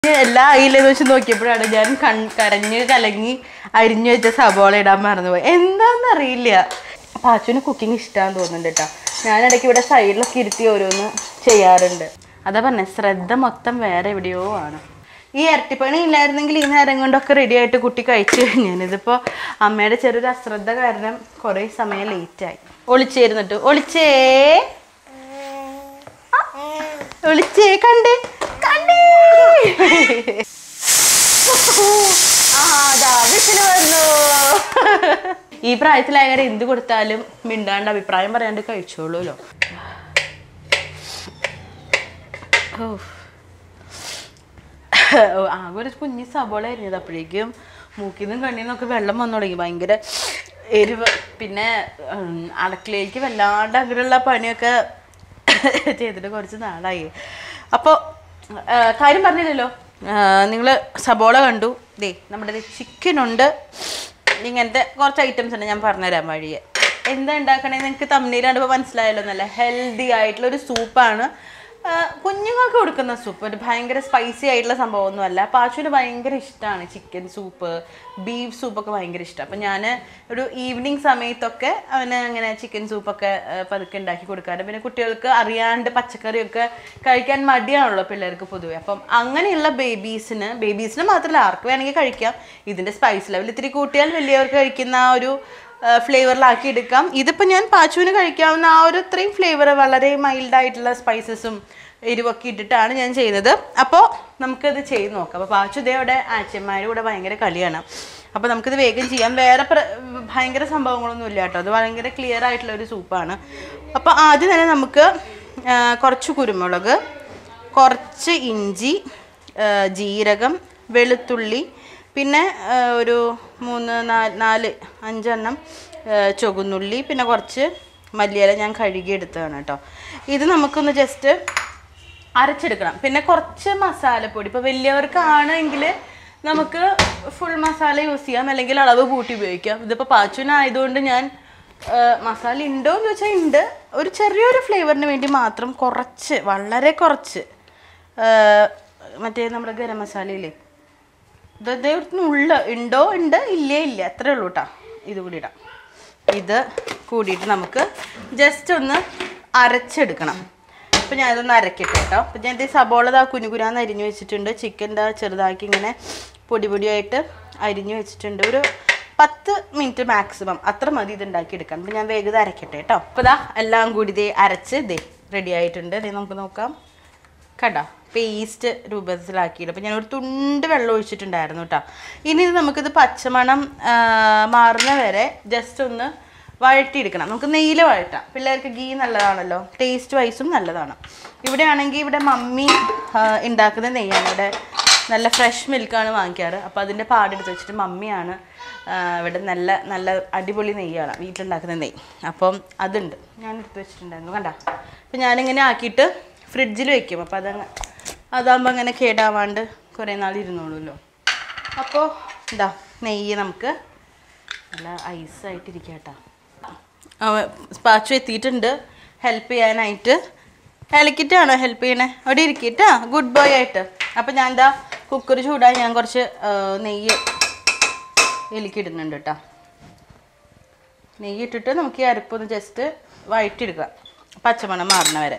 എല്ലാ അയിലെന്ന് വെച്ച് നോക്കിയപ്പോഴാണ് ഞാൻ കൺ കരഞ്ഞ് കലങ്ങി അരിഞ്ഞു വെച്ച സബോള ഇടാൻ മറന്നുപോയി എന്താണെന്നറിയില്ല പാച്ചുവിന് കുക്കിംഗ് ഇഷ്ടമാന്ന് തോന്നുന്നുണ്ട് കേട്ടോ ഞാനിടയ്ക്ക് ഇവിടെ സൈഡിലൊക്കെ ഇരുത്തി ഓരോന്ന് ചെയ്യാറുണ്ട് അതാ പറഞ്ഞെ ശ്രദ്ധ മൊത്തം വേറെ എവിടെയോ ആണ് ഈ ഇരട്ടിപ്പണി ഇല്ലായിരുന്നെങ്കിൽ ഈ നേരം കൊണ്ടൊക്കെ റെഡി ആയിട്ട് കുട്ടി കഴിച്ചു കഴിഞ്ഞാൽ ഇതിപ്പോൾ അമ്മയുടെ ചെറിയൊരു അശ്രദ്ധ കാരണം കുറേ സമയം ലേറ്റായി ഒളിച്ചേരുന്നിട്ട് ഒളിച്ചേ ഒളിച്ചേ കണ്ടേ കണ്ടേ ആ, ദാ വിസില് വന്നു ഈ പ്രായത്തിലായാലും എന്ത് കൊടുത്താലും മിണ്ടാണ്ട് അഭിപ്രായം പറയാണ്ട് കഴിച്ചോളൂല്ലോ ഓ ഓ, ആകെ ഒരു കുഞ്ഞി സബോള അരിഞ്ഞത് അപ്പോഴേക്കും മൂക്കിൽ നിന്നും കണ്ണിൽ നിന്നൊക്കെ വെള്ളം വന്നു തുടങ്ങി ഭയങ്കര എരിവ് പിന്നെ ഉം, അടുക്കളയിലേക്ക് വല്ലാണ്ട് അങ്ങനെയുള്ള പണിയൊക്കെ ചെയ്തിട്ട് കുറച്ച് നാളായി അപ്പോൾ കാര്യം പറഞ്ഞില്ലല്ലോ നിങ്ങൾ സബോള കണ്ടു ദേ നമ്മുടെ ചിക്കൻ ഉണ്ട് ഇങ്ങനത്തെ കുറച്ച് ഐറ്റംസ് ഉണ്ട് ഞാൻ പറഞ്ഞുതരാം വഴിയെ എന്താ ഉണ്ടാക്കണേ നിങ്ങൾക്ക് തമ്മിലാണ് ഇപ്പോൾ മനസ്സിലായല്ലോ നല്ല ഹെൽത്തി ആയിട്ടുള്ള ഒരു സൂപ്പാണ് കുഞ്ഞുങ്ങൾക്ക് കൊടുക്കുന്ന സൂപ്പ് ഒരു ഭയങ്കര സ്പൈസി ആയിട്ടുള്ള സംഭവമൊന്നുമല്ല പാച്ചുവിന് ഭയങ്കര ഇഷ്ടമാണ് ചിക്കൻ സൂപ്പ് ബീഫ് സൂപ്പൊക്കെ ഭയങ്കര ഇഷ്ടം അപ്പം ഞാൻ ഒരു ഈവനിങ് സമയത്തൊക്കെ അവന് അങ്ങനെ ചിക്കൻ സൂപ്പൊക്കെ ആ, പതുക്കെ ഉണ്ടാക്കി കൊടുക്കാറുണ്ട് പിന്നെ കുട്ടികൾക്ക് അറിയാണ്ട് പച്ചക്കറിയൊക്കെ കഴിക്കാൻ മടിയാണല്ലോ പിള്ളേർക്ക് പൊതുവെ അപ്പം അങ്ങനെയുള്ള ബേബീസിന് ബേബീസിന് മാത്രമല്ല ആർക്ക് വേണമെങ്കിൽ കഴിക്കാം ഇതിൻ്റെ സ്പൈസ് ലെവൽ ഇത്തിരി കൂട്ടിയാൽ വലിയവർക്ക് കഴിക്കുന്ന ആ ഒരു ഫ്ലേവറിലാക്കി എടുക്കാം ഇതിപ്പോൾ ഞാൻ പാച്ചുവിന് കഴിക്കാവുന്ന ആ ഒരു ഇത്രയും ഫ്ലേവർ വളരെ മൈൽഡ് ആയിട്ടുള്ള സ്പൈസസും എരിവൊക്കെ ഇട്ടിട്ടാണ് ഞാൻ ചെയ്യുന്നത് അപ്പോൾ നമുക്കത് ചെയ്ത് നോക്കാം അപ്പോൾ പാച്ചു ഇതേവിടെ ആച്ചന്മാരുടെ കൂടെ ഭയങ്കര കളിയാണ് അപ്പോൾ നമുക്കിത് വേഗം ചെയ്യാം വേറെ പ്ര ഭയങ്കര സംഭവങ്ങളൊന്നും ഇല്ല കേട്ടോ അത് ഭയങ്കര ക്ലിയർ ആയിട്ടുള്ള ഒരു സൂപ്പാണ് അപ്പോൾ ആദ്യം തന്നെ നമുക്ക് ആ, കുറച്ച് കുരുമുളക് കുറച്ച് ഇഞ്ചി ആ, ജീരകം വെളുത്തുള്ളി പിന്നെ ആ, ഒരു മൂന്ന് നാല് നാല് അഞ്ചെണ്ണം ആ, ചുവന്നുള്ളി പിന്നെ കുറച്ച് മല്ലിയില ഞാൻ കഴുകി എടുത്തതാണ് കേട്ടോ ഇത് നമുക്കൊന്ന് ജസ്റ്റ് അരച്ചെടുക്കണം പിന്നെ കുറച്ച് മസാലപ്പൊടി ഇപ്പോൾ വലിയവർക്കാണെങ്കിൽ നമുക്ക് ഫുൾ മസാല യൂസ് ചെയ്യാം അല്ലെങ്കിൽ അളവ് കൂട്ടി ഉപയോഗിക്കാം ഇതിപ്പോൾ പാച്ചുവിനായതുകൊണ്ട് ഞാൻ ആ, മസാല ഉണ്ടോ എന്ന് ചോദിച്ചാൽ ഉണ്ട് ഒരു ചെറിയൊരു ഫ്ലേവറിന് വേണ്ടി മാത്രം കുറച്ച് വളരെ കുറച്ച് ആ, മറ്റേ നമ്മുടെ ഗരം മസാലയില്ലേ ഇത് ഉള്ള ഉണ്ടോ ഉണ്ട് ഇല്ലേ ഇല്ല അത്രേ ഉള്ളൂ കേട്ടോ ഇത് കൂടി ഇടാം ഇത് കൂടിയിട്ട് നമുക്ക് ജസ്റ്റ് ഒന്ന് അരച്ചെടുക്കണം അപ്പം ഞാൻ ഇതൊന്ന് അരക്കട്ടെ കേട്ടോ അപ്പം ഞാൻ ഇത് സബോള ദാ കുനുകുനാന്ന് അരിഞ്ഞു വെച്ചിട്ടുണ്ട് ചിക്കൻ ദാ ചെറുതാക്കി ഇങ്ങനെ പൊടി പൊടിയായിട്ട് അരിഞ്ഞു വെച്ചിട്ടുണ്ട് ഒരു പത്ത് മിനിറ്റ് മാക്സിമം അത്ര മതി ഇത് ഉണ്ടാക്കിയെടുക്കാൻ അപ്പം ഞാൻ വേഗം ഇത് അരക്കട്ടെ കേട്ടോ അപ്പോൾ ദാ എല്ലാം കൂടി ദേ അരച്ച് ദേ റെഡി ആയിട്ടുണ്ട് ദേ നമുക്ക് നോക്കാം കണ്ടോ പേസ്റ്റ് രൂപത്തിലാക്കിയിട്ട് അപ്പോൾ ഞാൻ ഒരു തുണ്ട് വെള്ളം ഒഴിച്ചിട്ടുണ്ടായിരുന്നു കേട്ടോ ഇനി ഇത് നമുക്കിത് പച്ചമണം ആ, മാറുന്ന വരെ ജസ്റ്റ് ഒന്ന് വഴറ്റിയെടുക്കണം നമുക്ക് നെയ്യിൽ വഴറ്റാം പിള്ളേർക്ക് ഗീ നല്ലതാണല്ലോ ടേസ്റ്റ് വൈസും നല്ലതാണ് ഇവിടെ ആണെങ്കിൽ ഇവിടെ മമ്മി ആ, ഉണ്ടാക്കുന്ന നെയ്യാണ് ഇവിടെ നല്ല ഫ്രഷ് മിൽക്കാണ് വാങ്ങിക്കാറ് അപ്പോൾ അതിൻ്റെ പാടെടുത്ത് വെച്ചിട്ട് മമ്മിയാണ് ആ, ഇവിടെ നല്ല നല്ല അടിപൊളി നെയ്യാണ് വീട്ടിലുണ്ടാക്കുന്ന നെയ്യ് അപ്പം അതുണ്ട് ഞാൻ എടുത്ത് വെച്ചിട്ടുണ്ടായിരുന്നു കണ്ട അപ്പം ഞാനിങ്ങനെ ആക്കിയിട്ട് ഫ്രിഡ്ജിൽ വെക്കും അപ്പോൾ അതങ്ങ് അതാകുമ്പോൾ അങ്ങനെ കേടാവാണ്ട് കുറേ നാൾ ഇരുന്നോളൂല്ലോ അപ്പോൾ ഇതാ നെയ്യ് നമുക്ക് നല്ല ഐസായിട്ടിരിക്കുക കേട്ടോ സ്പാച്ചു എത്തിയിട്ടുണ്ട് ഹെൽപ്പ് ചെയ്യാനായിട്ട് ഇളക്കിയിട്ടാണോ ഹെൽപ്പ് ചെയ്യണേ അവിടെ ഇരിക്കട്ടാ ഗുഡ് ബോയ് ആയിട്ട് അപ്പം ഞാൻ എന്താ കുക്കർ ചൂടായി ഞാൻ കുറച്ച് ആ, നെയ്യ് എലിക്കിടുന്നുണ്ട് കേട്ടോ നെയ്യ് ഇട്ടിട്ട് നമുക്ക് ഈ അരപ്പൊന്ന് ജസ്റ്റ് വഴറ്റിയെടുക്കുക പച്ചമണം മാറണ വരെ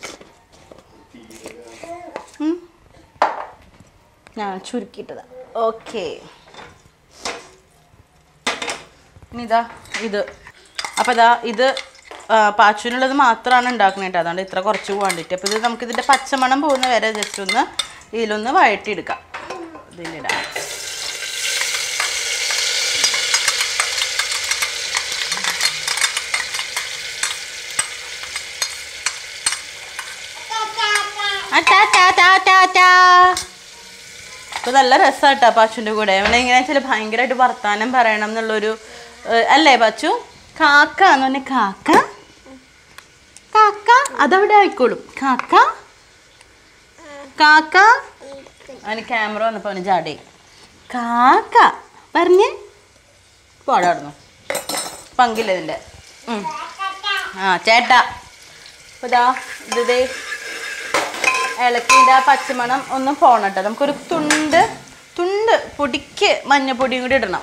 ഉം. ഞാൻ ചുരുക്കിയിട്ടതാ ഓക്കെ ഇനി ഇതാ ഇത് അപ്പോൾ ഇതാ ഇത് ആ, പാച്ചുവിനുള്ളത് മാത്രമാണ് ഉണ്ടാക്കുന്നത് കേട്ടോ അതുകൊണ്ട് ഇത്ര കുറച്ച് ക്വാണ്ടിറ്റി അപ്പോൾ ഇത് നമുക്ക് ഇതിൻ്റെ പച്ചമണം പോകുന്ന വരെ ജസ്റ്റ് ഒന്ന് ഇതിലൊന്ന് വഴറ്റിയെടുക്കാം ഇതിലിടാം അപ്പോൾ നല്ല രസമാട്ടോ പാച്ചുൻ്റെ കൂടെ അവനെ ഇങ്ങനെ വെച്ചാൽ ഭയങ്കരമായിട്ട് വർത്താനം പറയണം എന്നുള്ളൊരു ഏഹ്, അല്ലേ പാച്ചു കാക്ക എന്ന് പറഞ്ഞ കാക്ക കാക്ക അതവിടെ ആയിക്കോളും കാക്ക കാക്ക അവന് ക്യാമറ വന്നപ്പോൾ അവന് ചാടി കാക്ക പറഞ്ഞേ പോടാടുന്നു പങ്കില്ല ഇതിൻ്റെ ഉം. ആ ചേട്ടാ അപ്പോൾ ഇതാ ഇത് ദേ ഇളക്കിൻ്റെ ആ പച്ചമണം ഒന്ന് പോണട്ടോ നമുക്കൊരു തുണ്ട് തുണ്ട് പൊടിക്ക് മഞ്ഞപ്പൊടിയും കൂടി ഇടണം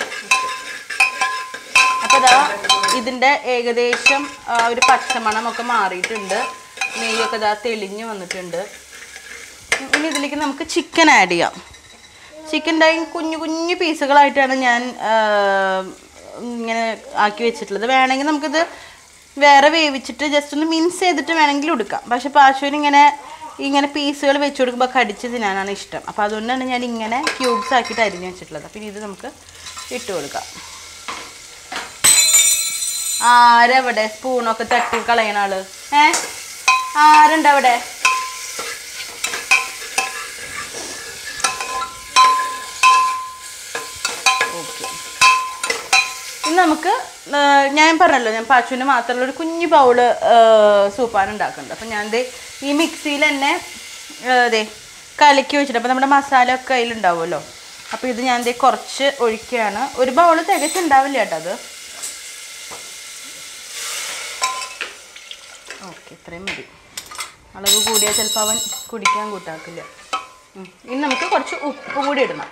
അപ്പോൾ ഇതാ ഇതിൻ്റെ ഏകദേശം ആ, ഒരു പച്ചമണം ഒക്കെ മാറിയിട്ടുണ്ട് നെയ്യൊക്കെ ഇതാ തെളിഞ്ഞ് വന്നിട്ടുണ്ട് ഇനി ഇതിലേക്ക് നമുക്ക് ചിക്കൻ ആഡ് ചെയ്യാം ചിക്കൻ്റെ കുഞ്ഞു കുഞ്ഞു പീസുകളായിട്ടാണ് ഞാൻ ആ, ഇങ്ങനെ ആക്കി വെച്ചിട്ടുള്ളത് വേണമെങ്കിൽ നമുക്കിത് വേറെ വേവിച്ചിട്ട് ജസ്റ്റ് ഒന്ന് മിൻസ് ചെയ്തിട്ട് വേണമെങ്കിൽ എടുക്കാം പക്ഷെ പാശുവിന് ഇങ്ങനെ ഇങ്ങനെ പീസുകൾ വെച്ച് കൊടുക്കുമ്പോൾ കടിച്ച് തിന്നാനാണ് ഇഷ്ടം അപ്പോൾ അതുകൊണ്ടാണ് ഞാൻ ഇങ്ങനെ ക്യൂബ്സ് ആക്കിയിട്ട് അരിഞ്ഞ് വെച്ചിട്ടുള്ളത് അപ്പോൾ ഇത് നമുക്ക് ഇട്ട് കൊടുക്കാം ആരവിടെ സ്പൂണൊക്കെ തട്ടി കളയണ ആള് ഏ ആരുണ്ട് അവിടെ ഓക്കെ ഇനി നമുക്ക് ആ, ഞാൻ പറഞ്ഞല്ലോ ഞാൻ പാച്ചുവിന് മാത്രമുള്ള ഒരു കുഞ്ഞു ബൗള് സൂപ്പാണ് ഉണ്ടാക്കുന്നുണ്ട് അപ്പം ഞാൻ ദേ ഈ മിക്സിയിൽ തന്നെ ആ, ദേ കലക്കി വെച്ചിട്ട് അപ്പം നമ്മുടെ മസാല ഒക്കെ അതിലുണ്ടാവുമല്ലോ അപ്പോൾ ഇത് ഞാൻ ദേ കുറച്ച് ഒഴിക്കുകയാണ് ഒരു ബൗള് തികച്ചുണ്ടാവില്ല കേട്ടോ അത് ഓക്കെ ഇത്രയും മതി അളവ് കൂടിയാൽ ചിലപ്പോൾ അവൻ കുടിക്കാൻ കൂട്ടാക്കില്ല ഉം. ഇനി നമുക്ക് കുറച്ച് ഉപ്പ് കൂടി ഇടണം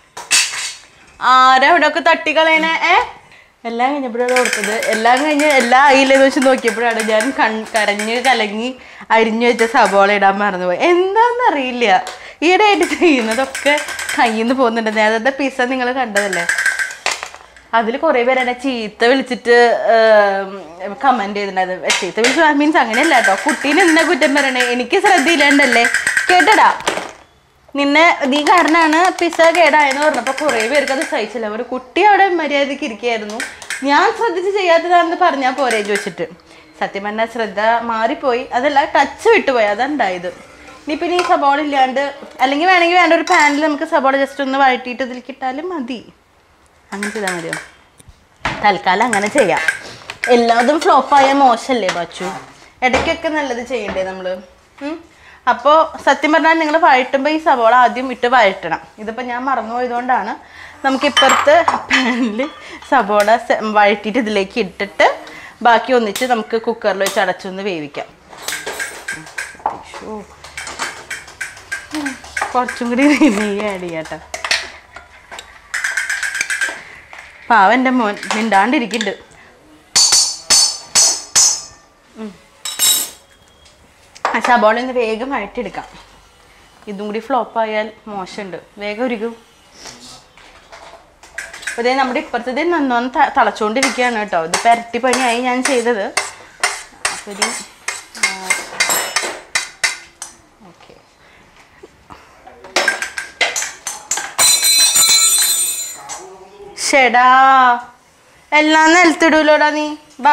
ആരാ ഇവിടെ ഒക്കെ തട്ടിക്കളയണേ ഏ എല്ലാം കഴിഞ്ഞപ്പോഴാണ് ഓർത്തത് എല്ലാം കഴിഞ്ഞ് എല്ലാം ആയില്ലെന്ന് വെച്ച് നോക്കിയപ്പോഴാണ് ഞാൻ കൺ കരഞ്ഞ് കലങ്ങി അരിഞ്ഞു വെച്ച സബോള ഇടാൻ മറന്നുപോയി എന്താണെന്നറിയില്ല ഈയിടെ ആയിട്ട് ചെയ്യുന്നതൊക്കെ കയ്യിൽ നിന്ന് പോകുന്നുണ്ട് നേരത്തെ പിസ്സ നിങ്ങൾ കണ്ടതല്ലേ അതിൽ കുറേ പേര് എന്നെ ചീത്ത വിളിച്ചിട്ട് കമന്റ് ചെയ്തിട്ടുണ്ടായത് ചീത്ത വിളിച്ചു മീൻസ് അങ്ങനെയല്ല കേട്ടോ കുട്ടീനെ എന്നാ കുറ്റം പറയണേ എനിക്ക് ശ്രദ്ധയില്ലാണ്ടല്ലേ കേട്ടടാ നിന്നെ നീ കാരണമാണ് പിസ്സ കേടായെന്ന് പറഞ്ഞപ്പോൾ കുറേ പേർക്ക് അത് സഹിച്ചില്ല ഒരു കുട്ടി അവിടെ മര്യാദയ്ക്ക് ഇരിക്കുകയായിരുന്നു ഞാൻ ശ്രദ്ധിച്ച് ചെയ്യാത്തതാണെന്ന് പറഞ്ഞാൽ പോരെ ചോദിച്ചിട്ട് സത്യം പറഞ്ഞാൽ ശ്രദ്ധ മാറിപ്പോയി അതല്ല ടച്ച് വിട്ടുപോയി അതുണ്ടായത് ഇനിയിപ്പോൾ ഇനി സബോള ഇല്ലാണ്ട് അല്ലെങ്കിൽ വേണമെങ്കിൽ വേണ്ട ഒരു പാനിൽ നമുക്ക് സബോള ജസ്റ്റ് ഒന്ന് വഴറ്റിയിട്ട് ഇതിലേക്ക് ഇട്ടാലും മതി അങ്ങനെ ചെയ്താൽ മതിയോ തൽക്കാലം അങ്ങനെ ചെയ്യാം എല്ലാതും ഫ്ലോപ്പായ മോശമല്ലേ ബച്ചു ഇടയ്ക്കൊക്കെ നല്ലത് ചെയ്യണ്ടേ നമ്മൾ അപ്പോൾ സത്യം പറഞ്ഞാൽ നിങ്ങൾ വഴറ്റുമ്പോൾ ഈ സവോള ആദ്യം ഇട്ട് വഴറ്റണം ഇതിപ്പോൾ ഞാൻ മറന്നുപോയതുകൊണ്ടാണ് നമുക്ക് ഇപ്പുറത്ത് പാനിൽ സവോള സെ- വഴറ്റിയിട്ട് ഇതിലേക്ക് ഇട്ടിട്ട് ബാക്കി ഒന്നിച്ച് നമുക്ക് കുക്കറിൽ വെച്ച് അടച്ചൊന്ന് വേവിക്കാം ശ്ശോ. ഉം. കുറച്ചും കൂടി നെയ്യ് ആഡ് ചെയ്യാട്ടോ പാവ എൻ്റെ മോൻ മിണ്ടാണ്ടിരിക്കുന്നുണ്ട് ഉം. ആ സബോള ഒന്ന് വേഗം വഴറ്റിയെടുക്കാം ഇതും കൂടി ഫ്ലോപ്പ് ആയാൽ മോശമുണ്ട് വേഗം ഒരുക്കും അപ്പോൾ ഇതേ നമ്മുടെ ഇപ്പുറത്തത് നന്നോന്ന് ത- തിളച്ചുകൊണ്ടിരിക്കുകയാണ് കേട്ടോ ഇത് പെരട്ടി പണിയായി ഞാൻ ചെയ്തത് അപ്പോൾ ഒരു ഓക്കെ ഷെടാ എല്ലാം നിലത്തിടൂലോടാ നീ ബാ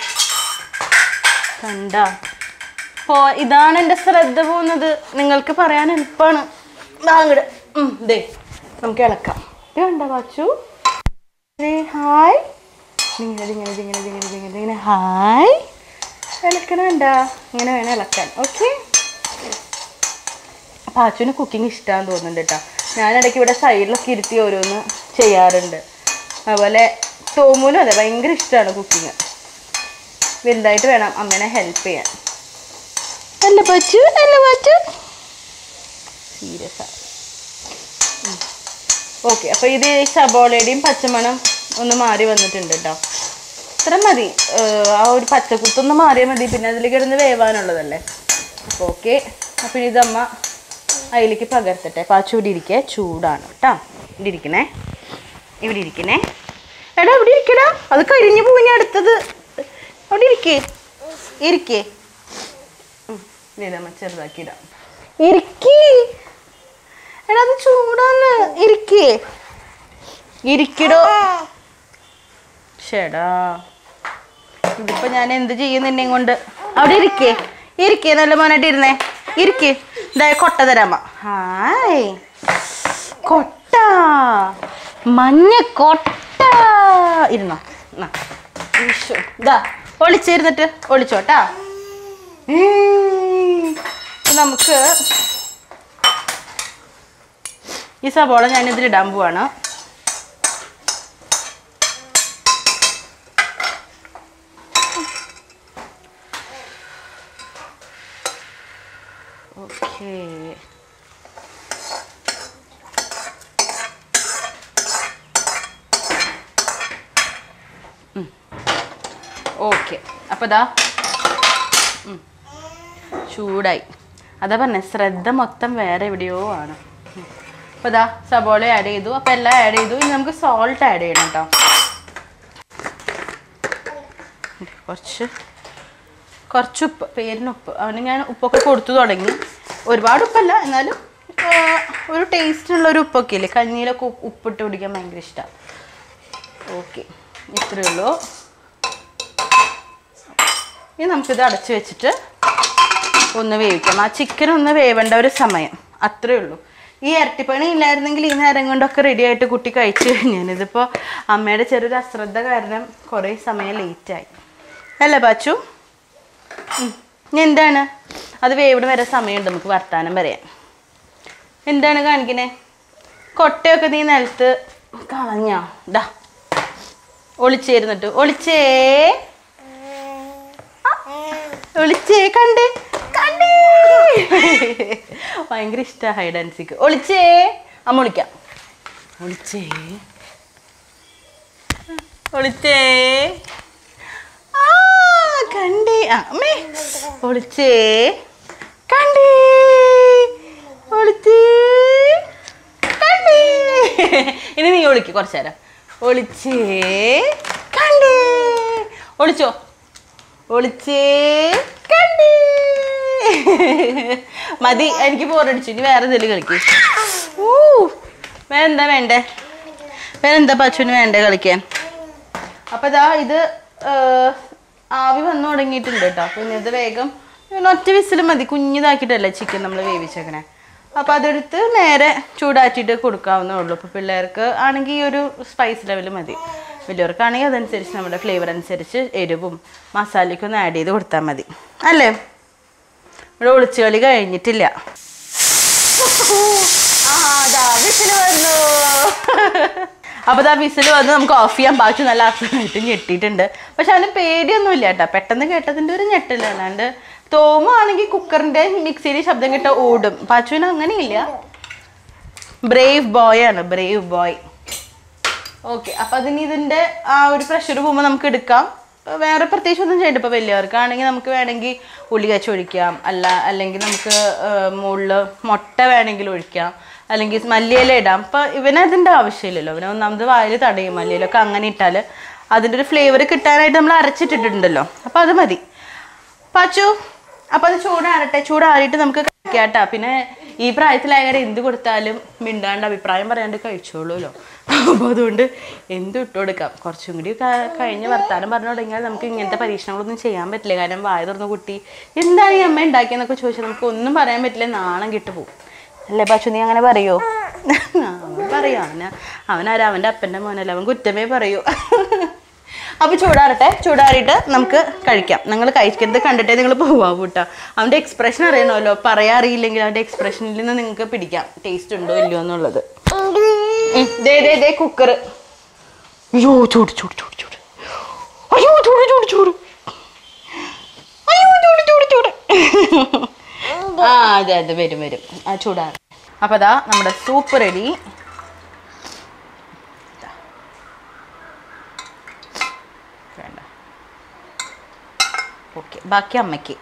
കണ്ട പോ ഇതാണ് എൻ്റെ ശ്രദ്ധ പോകുന്നത് നിങ്ങൾക്ക് പറയാൻ എളുപ്പമാണ് വാ അങ്ങട് ഉം, ദേ നമുക്ക് ഇളക്കാം ഇത് കണ്ട വാച്ചു ദേ, ഹായ് ഇങ്ങനെ ഇങ്ങനെ ഇങ്ങനെ ഇങ്ങനെ ഇങ്ങനെ ഇങ്ങനെ ഹായ് ഇളക്കണണ്ട ഇങ്ങനെ വേണം ഇളക്കാൻ ഓക്കെ പാച്ചുവിന് കുക്കിംഗ് ഇഷ്ടമാണെന്ന് തോന്നുന്നുണ്ട് കേട്ടോ ഞാനിടയ്ക്ക് ഇവിടെ സൈഡിലൊക്കെ ഇരുത്തി ഓരോന്ന് ചെയ്യാറുണ്ട് അതുപോലെ തോമൂനും അതെ ഭയങ്കര ഇഷ്ടമാണ് കുക്കിങ് വലുതായിട്ട് വേണം അമ്മേനെ ഹെൽപ്പ് ചെയ്യാൻ അല്ല പച്ചു അല്ല പച്ചു സീരിയസ് ആണ് ഓക്കെ അപ്പോൾ ഇത് ഈ സബോളയുടെയും പച്ചമണം ഒന്ന് മാറി വന്നിട്ടുണ്ട് കേട്ടോ ഇത്ര മതി ഏർ ആ ഒരു പച്ചക്കുത്തൊന്ന് മാറിയാൽ മതി പിന്നെ അതിലേക്ക് ഇടുന്ന് വേവാനുള്ളതല്ലേ അപ്പോൾ ഓക്കെ അപ്പോൾ ഇനി ഇതമ്മ അതിലേക്ക് പകർത്തട്ടെ പാച്ചൂടി ഇരിക്കേ ചൂടാണ് കേട്ടോ ഇവിടെ ഇരിക്കണേ ഇവിടെ ഇരിക്കണേ എടാ ഇവിടെ ഇരിക്കടാ അത് കരിഞ്ഞു പോയി അടുത്തത് അവിടെ ഇരിക്കേ ഇരിക്കേ ഉം, ഇതമ്മ ചെറുതാക്കി ഇടാം ഇരിക്കേ എടാ അത് ചൂടാണ് ഇരിക്കേ ഇരിക്കടോ ഷേടാ ഇതിപ്പോ ഞാൻ എന്ത് ചെയ്യും നിന്നെ കൊണ്ട് അവിടെ ഇരിക്കേ ഇരിക്കേ നല്ല മോനായിട്ട് ഇരുന്നേ ഇരിക്കേ ഇതാ കൊട്ട തരാമ ഹായ് കൊട്ട മഞ്ഞ കൊട്ട ഇരുന്നോ എന്നാ. ഈശോ. ഇതാ ഒളിച്ചിരുന്നിട്ട് ഒളിച്ചോട്ടാ ഉം. ഇപ്പൊ നമുക്ക് ഈ സവോള ഞാനിതിൽ ഇടാൻ പോവാണ് ഓക്കെ ഓക്കെ അപ്പോൾ ഇതാ ഉം. ചൂടായി അതാ പറഞ്ഞ ശ്രദ്ധ മൊത്തം വേറെ എവിടെയോ ആണ് ഉം. അപ്പോൾ ഇതാ സബോള ആഡ് ചെയ്തു അപ്പോൾ എല്ലാം ആഡ് ചെയ്തു ഇനി നമുക്ക് സോൾട്ട് ആഡ് ചെയ്യണം കേട്ടോ കുറച്ച് കുറച്ച് ഉപ്പ് പേരിന് ഉപ്പ് അവന് ഞാൻ ഉപ്പൊക്കെ കൊടുത്തു തുടങ്ങി ഒരുപാട് ഉപ്പല്ല എന്നാലും ആ, ഒരു ടേസ്റ്റുള്ള ഒരു ഉപ്പൊക്കെ ഇല്ലേ കഞ്ഞിയിലൊക്കെ ഉപ്പ് ഉപ്പിട്ട് കുടിക്കാൻ ഭയങ്കര ഇഷ്ടമാണ് ഓക്കെ ഇത്രയേ ഉള്ളൂ ഇനി നമുക്കിത് അടച്ചു വെച്ചിട്ട് ഒന്ന് വേവിക്കാം ആ ചിക്കൻ ഒന്ന് വേവേണ്ട ഒരു സമയം അത്രേ ഉള്ളൂ ഈ ഇരട്ടിപ്പണി ഇല്ലായിരുന്നെങ്കിൽ ഈ നേരം കൊണ്ടൊക്കെ റെഡി ആയിട്ട് കുട്ടി കഴിച്ചു കഴിഞ്ഞാൽ ഇതിപ്പോൾ അമ്മയുടെ ചെറിയൊരു അശ്രദ്ധ കാരണം കുറേ സമയം ലേറ്റായി അല്ലേ ബാച്ചു ഉം. ഇനി എന്താണ് അത് വേവിടെ വരെ സമയമുണ്ട് നമുക്ക് വർത്താനം പറയാൻ എന്താണ് കാണിക്കണേ കൊട്ടയൊക്കെ നീ നിലത്ത് കളഞ്ഞോ ഡാ ഒളിച്ചേരുന്നിട്ട് ഒളിച്ചേ ആ, ഒളിച്ചേ കണ്ടേ കണ്ടേ ഭയങ്കര ഇഷ്ടമാണ് ഹൈ ഡാൻസിക്ക് ഒളിച്ചേ അമ്മ ഒളിക്കാം ഒളിച്ചേ ഒളിച്ചേ ആ കണ്ടേ ആ അമ്മേ ഒളിച്ചേ കണ്ടേ ഒളിച്ചേ കണ്ടേ ഇനി നീ ഒളിക്ക് കുറച്ചു നേരം ഒളിച്ചേ കണ്ടേ ഒളിച്ചോ ഒളിച്ചേ കണ്ടേ മതി എനിക്ക് ബോറടിച്ചു ഇനി വേറെ എന്തെങ്കിലും കളിക്ക് ഊ വേറെ എന്താ വേണ്ടേ വേറെ എന്താ പശുവിന് വേണ്ടേ കളിക്കാൻ അപ്പൊ ഇതാ ഇത് ആ, ആവി വന്നു തുടങ്ങിയിട്ടുണ്ട് കേട്ടോ അപ്പൊ ഇനി ഇത് വേഗം ഇങ്ങനെ ഒറ്റ വിസിൽ മതി കുഞ്ഞിതാക്കിയിട്ടല്ലേ ചിക്കൻ നമ്മൾ വേവിച്ചേക്കണേ അപ്പൊ അതെടുത്ത് നേരെ ചൂടാറ്റിയിട്ട് കൊടുക്കാവുന്നേ ഉള്ളൂ അപ്പൊ പിള്ളേർക്ക് ആണെങ്കിൽ ഈ ഒരു സ്പൈസ് ലെവൽ മതി വലിയവർക്കാണെങ്കിൽ അതനുസരിച്ച് നമ്മുടെ ഫ്ലേവർ അനുസരിച്ച് എരിവും മസാലയ്ക്കും ഒന്ന് ആഡ് ചെയ്ത് കൊടുത്താൽ മതി അല്ലേ ഇവിടെ ഒളിച്ചുകളി കഴിഞ്ഞിട്ടില്ല ആ, ദാ വിസിൽ വന്നു അപ്പൊ ദാ വിസിൽ വന്ന് നമുക്ക് ഓഫ് ചെയ്യാൻ ബാക്കി നല്ല അസുഖമായിട്ട് ഞെട്ടിയിട്ടുണ്ട് പക്ഷെ അവന് പേടിയൊന്നുമില്ല കേട്ടോ പെട്ടെന്ന് കേട്ടതിന്റെ ഒരു ഞെട്ടില്ല അല്ലാണ്ട് തോമാണെങ്കിൽ കുക്കറിന്റെ മിക്സിയിൽ ശബ്ദം കേട്ട ഓടും പാച്ചുവിന് അങ്ങനെയില്ല ബ്രേവ് ബോയ് ആണ് ബ്രേവ് ബോയ് ഓക്കെ അപ്പൊ അതിന് ഇതിന്റെ ആ ഒരു പ്രഷർ പോകുമ്പോൾ നമുക്ക് എടുക്കാം വേറെ പ്രത്യേകിച്ച് ഒന്നും ചെയ്യണ്ട ഇപ്പൊ വലിയവർക്കാണെങ്കിൽ നമുക്ക് വേണമെങ്കിൽ ഉള്ളി കച്ച ഒഴിക്കാം അല്ല അല്ലെങ്കിൽ നമുക്ക് മുകളിൽ മുട്ട വേണമെങ്കിൽ ഒഴിക്കാം അല്ലെങ്കിൽ മല്ലിയില ഇടാം അപ്പൊ ഇവന് അതിന്റെ ആവശ്യമില്ലല്ലോ അവന് ഒന്നാമത് വായിൽ തടയും മല്ലിയിലൊക്കെ അങ്ങനെ ഇട്ടാൽ അതിന്റെ ഒരു ഫ്ലേവർ കിട്ടാനായിട്ട് നമ്മൾ അരച്ചിട്ടിട്ടുണ്ടല്ലോ അപ്പൊ അത് മതി പച്ചു അപ്പൊ അത് ചൂടാറട്ടെ ചൂടാറിയിട്ട് നമുക്ക് കഴിക്കാട്ടാ പിന്നെ ഈ പ്രായത്തിലായാലും എന്ത് കൊടുത്താലും മിണ്ടാണ്ട് അഭിപ്രായം പറയാണ്ട് കഴിച്ചോളൂല്ലോ അപ്പോൾ അതുകൊണ്ട് എന്ത് ഇട്ട് കൊടുക്കാം കുറച്ചും കൂടി ക- കഴിഞ്ഞ് വർത്താനം പറഞ്ഞു തുടങ്ങിയാൽ നമുക്ക് ഇങ്ങനത്തെ പരീക്ഷണങ്ങളൊന്നും ചെയ്യാൻ പറ്റില്ല കാരണം വായ തുറന്ന കുട്ടി എന്താണ് ഈ അമ്മ ഉണ്ടാക്കിയെന്നൊക്കെ ചോദിച്ചാൽ നമുക്ക് ഒന്നും പറയാൻ പറ്റില്ല നാണം കിട്ടു പോകും അല്ലേ പച്ചു നീ അങ്ങനെ പറയോ അവൻ പറയോ അവന് അവനാരാ അവൻ്റെ അപ്പൻ്റെ മോനല്ല അവൻ കുറ്റമേ പറയൂ അപ്പോൾ ചൂടാറട്ടെ ചൂടാറിയിട്ട് നമുക്ക് കഴിക്കാം നിങ്ങൾ കഴിക്കുന്നത് കണ്ടിട്ടേ നിങ്ങൾ പോവാം കൂട്ടാ അവൻ്റെ എക്സ്പ്രഷൻ അറിയണമല്ലോ പറയാൻ അറിയില്ലെങ്കിൽ അവൻ്റെ എക്സ്പ്രഷനിൽ നിന്ന് നിങ്ങൾക്ക് പിടിക്കാം ടേസ്റ്റ് ഉണ്ടോ ഇല്ലയോ എന്നുള്ളത് ഉം, ദേ ദേ ദേ കുക്കർ അയ്യോ ചൂട് ചൂട് ചൂട് ചൂട് അയ്യോ ചൂട് ചൂട് ചൂട് അയ്യോ ചൂട് ചൂട് ചൂട് ആ അതെ അതെ വരും വരും ആ ചൂടാറ് അപ്പോൾ അതാ നമ്മുടെ സൂപ്പ് റെഡി വേണ്ട ഓക്കെ ബാക്കി അമ്മയ്ക്ക്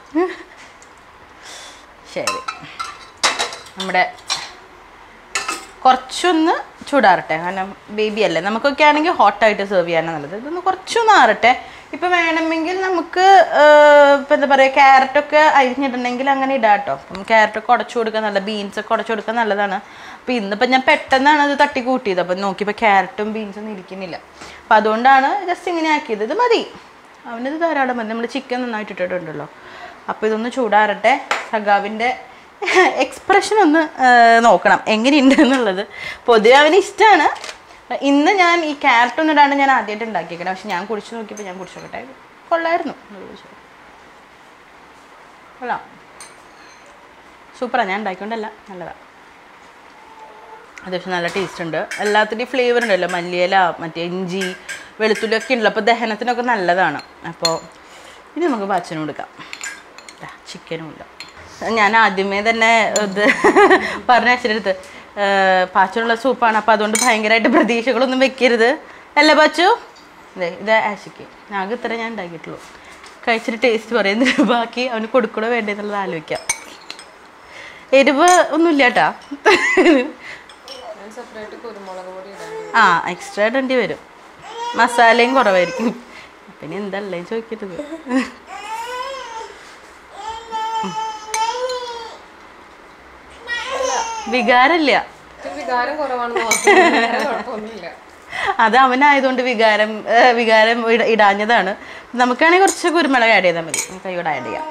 ശരി നമ്മുടെ കുറച്ചൊന്ന് ചൂടാറട്ടെ കാരണം ബേബി അല്ലേ നമുക്കൊക്കെ ആണെങ്കിൽ ഹോട്ടായിട്ട് സെർവ് ചെയ്യാനാണ് നല്ലത് ഇതൊന്ന് കുറച്ചൊന്ന് ആറട്ടെ ഇപ്പം വേണമെങ്കിൽ നമുക്ക് ഇപ്പം എന്താ പറയുക ക്യാരറ്റൊക്കെ അരിഞ്ഞിട്ടുണ്ടെങ്കിൽ അങ്ങനെ ഇടാം കേട്ടോ അപ്പം ക്യാരറ്റൊക്കെ ഉടച്ചു കൊടുക്കാൻ നല്ല ബീൻസൊക്കെ ഉടച്ചു കൊടുക്കാൻ നല്ലതാണ് അപ്പം ഇന്നിപ്പം ഞാൻ പെട്ടെന്നാണ് അത് തട്ടി കൂട്ടിയത് അപ്പം നോക്കിയപ്പോൾ ക്യാരറ്റും ബീൻസൊന്നും ഇരിക്കുന്നില്ല അപ്പം അതുകൊണ്ടാണ് ജസ്റ്റ് ഇങ്ങനെ ആക്കിയത് ഇത് മതി അവനത് ധാരാളം മതി നമ്മൾ ചിക്കൻ നന്നായിട്ട് ഇട്ടിട്ടുണ്ടല്ലോ അപ്പോൾ ഇതൊന്ന് ചൂടാറട്ടെ സഖാവിൻ്റെ എക്സ്പ്രഷൻ ഒന്ന് ആ, നോക്കണം എങ്ങനെയുണ്ട് എന്നുള്ളത് പൊതുവെ അവന് ഇഷ്ടമാണ് ഇന്ന് ഞാൻ ഈ ക്യാരറ്റ് ഒന്നും ഇടാണ്ട് ഞാൻ ആദ്യമായിട്ട് ഉണ്ടാക്കിയേക്കണം പക്ഷെ ഞാൻ കുടിച്ചു നോക്കിയപ്പോൾ ഞാൻ കുടിച്ചു നോക്കട്ടെ കൊള്ളായിരുന്നു ഒന്ന് കുടിച്ചു നോക്ക്. കൊള്ളാം സൂപ്പറാണ് ഞാൻ ഉണ്ടാക്കിക്കൊണ്ടല്ല നല്ലതാണ് അത്യാവശ്യം നല്ല ടേസ്റ്റ് ഉണ്ട് എല്ലാത്തിൻ്റെയും ഫ്ലേവർ ഉണ്ടല്ലോ മല്ലിയില മറ്റേ ഇഞ്ചി വെളുത്തുള്ളി ഒക്കെ ഉണ്ടല്ലോ അപ്പോൾ ദഹനത്തിനൊക്കെ നല്ലതാണ് അപ്പോൾ ഇത് നമുക്ക് പച്ചനും കൊടുക്കാം ചിക്കനും ഉണ്ട് ഞാൻ ആദ്യമേ തന്നെ ഇത് പറഞ്ഞ അച്ഛനടുത്ത് പാച്ചനുള്ള സൂപ്പാണ് അപ്പോൾ അതുകൊണ്ട് ഭയങ്കരമായിട്ട് പ്രതീക്ഷകളൊന്നും വെക്കരുത് അല്ലേ പാച്ചു ഇതേ ഇത് ആശയ്ക്ക് ആകെ ഇത്ര ഞാൻ ഉണ്ടാക്കിയിട്ടുള്ളൂ കഴിച്ചിട്ട് ടേസ്റ്റ് പറയുന്നത് ബാക്കി അവന് കൊടുക്കണോ വേണ്ടേ എന്നുള്ളത് ആലോചിക്കാം എരിവ് ഒന്നുമില്ല കേട്ടാ സെപ്പറേറ്റ് കുരുമുളക് പൊടി ഇടാൻ ആ എക്സ്ട്രാ ഇടേണ്ടി വരും മസാലയും കുറവായിരിക്കും പിന്നെ എന്തല്ലേ ചോദിക്കരുത് വികാരമില്ല ഇത്തിരി വികാരം കുറവാണെന്ന് മാത്രം വേറെ കുഴപ്പമൊന്നുമില്ല അത് അവനായതുകൊണ്ട് വികാരം ഏ, വികാരം ഇട- ഇടാഞ്ഞതാണ് നമുക്കാണെങ്കിൽ കുറച്ച് കുരുമുളക് ആഡ് ചെയ്താൽ മതി കൈയോടെ ആഡ് ചെയ്യാം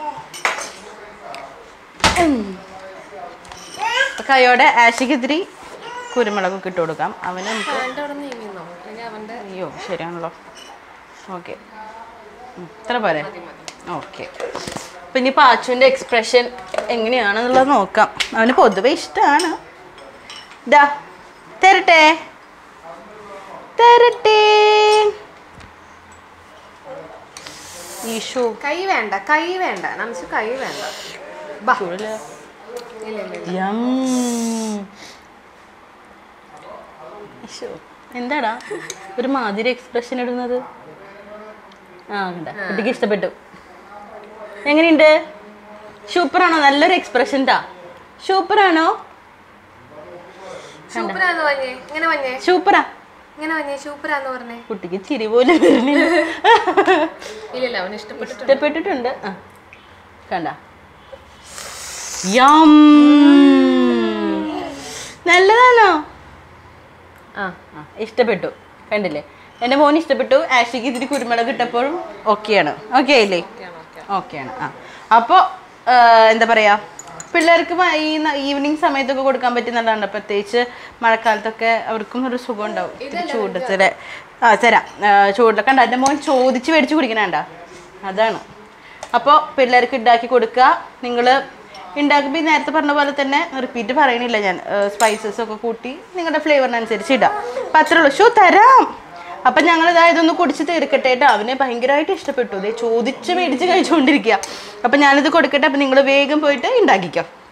ഉം. അപ്പൊ കൈയോടെ ആഷിക്ക് ഇത്തിരി കുരുമുളകൊക്കെ ഇട്ട് കൊടുക്കാം അവന് നമുക്ക് അവൻ്റെ അവിടെ നീങ്ങിന്നോ അല്ലെങ്കിൽ അവൻ്റെ അയ്യോ ശരിയാണല്ലോ ഓക്കെ ഇത്ര പോരെ ഓക്കെ പിന്നെ പാച്ചുവിൻ്റെ എക്സ്പ്രഷൻ എങ്ങനെയാണെന്നുള്ളത് നോക്കാം അവന് പൊതുവെ ഇഷ്ടമാണ് ദാ തരട്ടെ തരട്ടെ ഈശോ കൈ വേണ്ട കൈ വേണ്ട നമുക്ക് കൈ വേണ്ട ബാ ചൂടില്ല ഇല്ല ഇല്ല ഇല്ല. യം. ഈശോ എന്താടാ ഒരു മാതിരി എക്സ്പ്രഷൻ ഇടുന്നത് ആ കണ്ട കുട്ടിക്ക് ഇഷ്ടപ്പെട്ടു എങ്ങനെയുണ്ട് സൂപ്പറാണോ നല്ലൊരു എക്സ്പ്രഷൻ ടാ സൂപ്പറാണോ സൂപ്പറാന്ന് പറഞ്ഞേ ഇങ്ങനെ പറഞ്ഞേ സൂപ്പറാ ഇങ്ങനെ പറഞ്ഞേ സൂപ്പറാന്ന് പറഞ്ഞേ കുട്ടിക്ക് ചിരി പോലും വരുന്നില്ല ഇല്ലില്ല അവന് ഇഷ്ടപ്പെട്ടിട്ടുണ്ട് ഇഷ്ടപ്പെട്ടിട്ടുണ്ട് ആ കണ്ട യം നല്ലതാണോ ആ ആ, ഇഷ്ടപ്പെട്ടു കണ്ടില്ലേ എൻ്റെ മോന് ഇഷ്ടപ്പെട്ടു ആഷിക്ക് ഇതിരി കുരുമുളക് ഇട്ടപ്പോഴും ഓക്കെയാണ് ഓക്കെ ആയില്ലേ ഓക്കെയാണ് ഓക്കെ ഓക്കെയാണ് ആ അപ്പോൾ എന്താ പറയുക പിള്ളേർക്ക് മ- ഈ ഈവനിങ് സമയത്തൊക്കെ കൊടുക്കാൻ പറ്റുന്നതാണ് പ്രത്യേകിച്ച് മഴക്കാലത്തൊക്കെ അവർക്കും ഒരു സുഖം ഉണ്ടാവും ഇത്തിരി ചൂടത്തില് ആ തരാം ആ, ചൂടിൽ കണ്ട എൻ്റെ മോൻ ചോദിച്ച് മേടിച്ച് കുടിക്കണണ്ട അതാണ് അപ്പോൾ പിള്ളേർക്ക് ഉണ്ടാക്കി കൊടുക്കുക നിങ്ങൾ ഉണ്ടാക്കുമ്പോൾ ഈ നേരത്തെ പറഞ്ഞ പോലെ തന്നെ റിപ്പീറ്റ് പറയണില്ല ഞാൻ സ്പൈസസ് ഒക്കെ കൂട്ടി നിങ്ങളുടെ ഫ്ലേവറിനനുസരിച്ച് ഇടാം അപ്പം അത്രേ ഉള്ളൂ ഷോ തരാം അപ്പം ഞങ്ങൾ ഇതാ ഇതൊന്ന് കുടിച്ച് തീർക്കട്ടെ കേട്ടോ അവനെ ഭയങ്കരമായിട്ട് ഇഷ്ടപ്പെട്ടു ഇതേ ചോദിച്ച് മേടിച്ച് കഴിച്ചുകൊണ്ടിരിക്കുക അപ്പം ഞാനിത് കൊടുക്കട്ടെ അപ്പം നിങ്ങൾ വേഗം പോയിട്ട് ഉണ്ടാക്കിക്കോ